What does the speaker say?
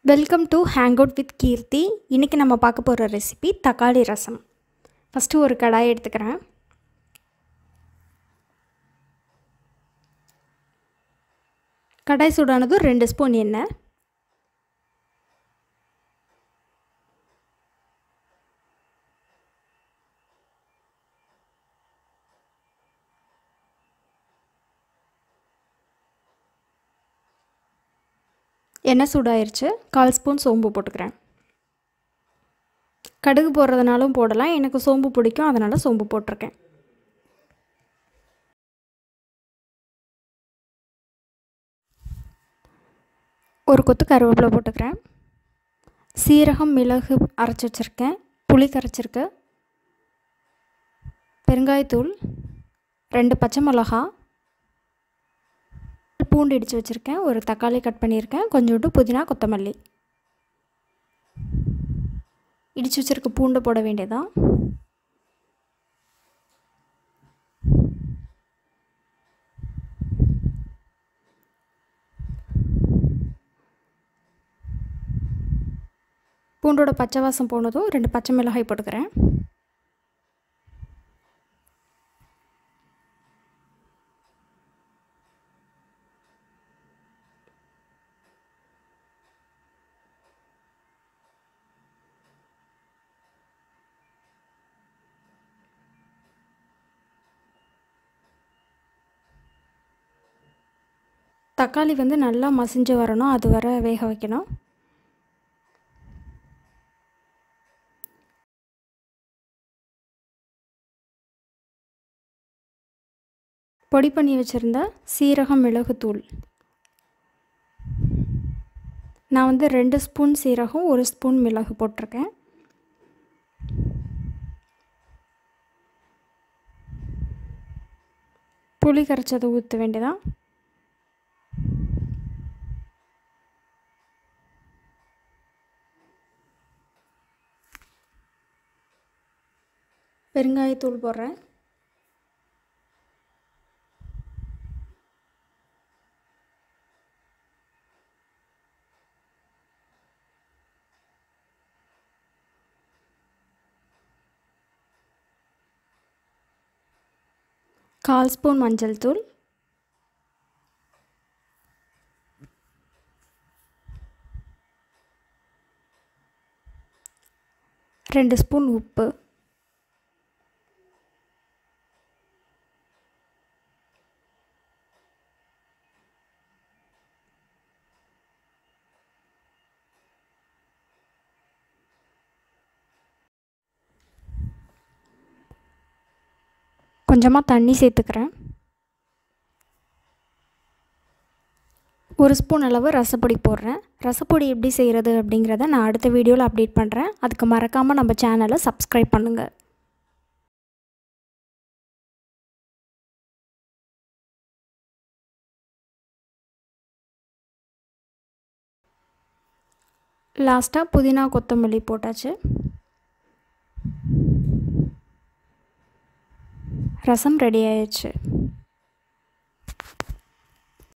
welcome to hang out with Keerthi இன்றைக்கி நம்ம பார்க்க போகிற ரெசிபி தக்காளி ரசம் ஃபஸ்ட்டு ஒரு கடாய் எடுத்துக்கிறேன் கடாய் சூடானதும் ரெண்டு ஸ்பூன் எண்ணெய் எண்ணெய் சூடாயிருச்சு கால் ஸ்பூன் சோம்பு போட்டுக்கிறேன் கடுகு போடுறதுனாலும் போடலாம் எனக்கு சோம்பு பிடிக்கும் அதனால் சோம்பு போட்டிருக்கேன் ஒரு கொத்து கருவேப்பிலை போட்டுக்கிறேன் சீரகம் மிளகு அரைச்சி வச்சுருக்கேன் புளி கரைச்சிருக்கு பெருங்காயத்தூள் ரெண்டு பச்சை மிளகா பூண்டு இடித்து வச்சுருக்கேன் ஒரு தக்காளி கட் பண்ணியிருக்கேன் கொஞ்சோண்டு புதினா கொத்தமல்லி இடித்து வச்சுருக்க பூண்டு போட வேண்டியதான் பூண்டோட பச்சை வாசம் போனதும் ரெண்டு பச்சை மிளகாய் போட்டுக்கிறேன் தக்காளி வந்து நல்லா மசிஞ்சு வரணும் அது வர வேக வைக்கணும் பொடி பண்ணி வச்சுருந்த சீரகம் மிளகுத்தூள் நான் வந்து ரெண்டு ஸ்பூன் சீரகம் ஒரு ஸ்பூன் மிளகு போட்டிருக்கேன் புளி கரைச்சதை ஊற்ற வேண்டியதான் பெருங்காயத்தூள் போடுறேன் கால் ஸ்பூன் மஞ்சள் தூள் ரெண்டு ஸ்பூன் உப்பு கொஞ்சமாக தண்ணி சேர்த்துக்கிறேன் ஒரு ஸ்பூன் அளவு ரசப்பொடி போடுறேன் ரசப்பொடி எப்படி செய்கிறது அப்படிங்கிறத நான் அடுத்த வீடியோவில் அப்டேட் பண்ணுறேன் அதுக்கு மறக்காமல் நம்ம சேனலை சப்ஸ்கிரைப் பண்ணுங்கள் லாஸ்ட்டாக புதினா கொத்தமல்லி போட்டாச்சு ரசம் ரெடி ஆயிடுச்சு